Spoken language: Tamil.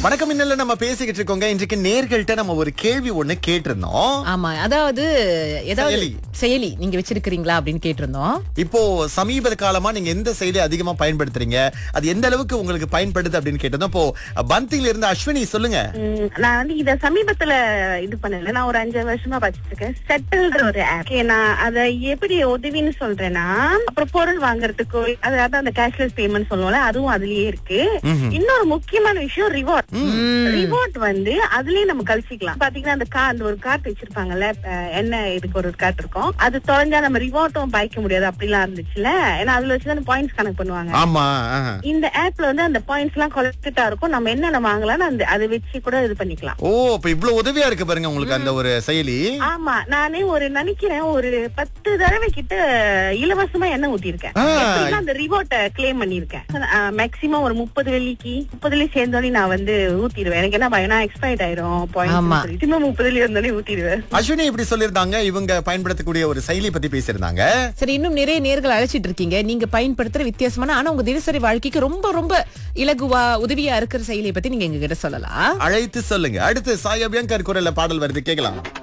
வணக்கம் இன்னல நம்ம பேசிக்கிட்டு இருக்கோங்க இன்றைக்கு நேர்கள்ட்ட நம்ம ஒரு கேள்வி ஒண்ணு கேட்டிருந்தோம் ஆமா அதாவது ஏதாவது செயலி. செயலி நீங்க வச்சிருக்கிறீங்களா அப்படின்னு கேட்டிருந்தோம் இப்போ சமீப காலமா நீங்க எந்த செயலி அதிகமா பயன்படுத்துறீங்க அது எந்த அளவுக்கு உங்களுக்கு பயன்படுது அப்படின்னு கேட்டதும் இப்போ பந்தில இருந்து அஸ்வினி சொல்லுங்க ம், நான் வந்து இத சமீபத்துல இது பண்ணல நான் ஒரு அஞ்சு வருஷமா படிச்சிட்டு இருக்கேன் செட்டில்ன்ற ஒரு ஆப் நான் அத எப்படி உதவின்னு சொல்றேன்னா அப்புறம் பொருள் வாங்குறதுக்கு அதாவது அந்த கேஷ்லெஸ் பேமெண்ட் சொல்லுவோம்ல அதுவும் அதுலயே இருக்கு இன்னொரு முக்கியமான விஷயம் ரிவார்ட் ரிவார்ட் வந்து அதுலயே நம்ம கழிச்சிக்கலாம் பாத்தீங்கன்னா அந்த கார்டு அந்த ஒரு கார்டு வச்சிருப்பாங்கல்ல அஹ், என்ன இதுக்கு ஒரு கார்டு இருக்கும் அது தொலைஞ்சா நம்ம ரிவார்ட்டும் பாய்க்க முடியாது அப்படிலாம் இருந்துச்சுல ஏன்னா அதுல வச்சுதான் பாயிண்ட்ஸ் கணக்கு பண்ணுவாங்க ஆமா ஆஹா. இந்த ஆப்ல வந்து அந்த பாயிண்ட்ஸ் எல்லாம் கொலெக்டா இருக்கும் நம்ம என்னென்ன வாங்கலாம்னு அந்த அதை வச்சு கூட இது பண்ணிக்கலாம் ஓ இப்ப இவ்வளவு உதவியா இருக்கு பாருங்க உங்களுக்கு அந்த ஒரு செயலி ஆமா நானே ஒரு நினைக்கிறேன் ஒரு பத்து தடவை கிட்ட இலவசமா எண்ணெய் ஊத்திருக்கேன் ஆ. எப்படின்னா அந்த ரிவார்ட்ட கிளைம் பண்ணிருக்கேன் மேக்சிமம் ஒரு முப்பது வெள்ளிக்கு முப்பது வெள்ளி சேர்ந்தோடனே நான் வந்து ஊத்திடுவேன் எனக்கு என்ன பயனா எக்ஸ்பைர்ட் ஆயிரும் ஆமா. பாயிண்ட் திரும்ப முப்பது வெள்ளி இருந்தோடனே ஊத்திடுவேன் அஸ்வினி இப்படி சொல்லியிருந்தாங்க இவங்க பயன்படுத்தக்கூடிய ஒரு செயலி பத்தி பேசியிருந்தாங்க சரி இன்னும் நிறைய நேர்கள் அழைச்சிட்டு இருக்கீங்க நீங்க பயன்படுத்துற வித்தியாசமான ஆனா உங்க தினசரி வாழ்க்கைக்கு ரொம்ப ரொம்ப இலகுவா உதவியா இருக்கிற செயலியை பத்தி நீங்க எங்க கிட்ட சொல்லலாம் அழைத்து சொல்லுங்க அடுத்து சாய் அபியங்கர் குரல்ல பாடல் வருது கேட்கலாம்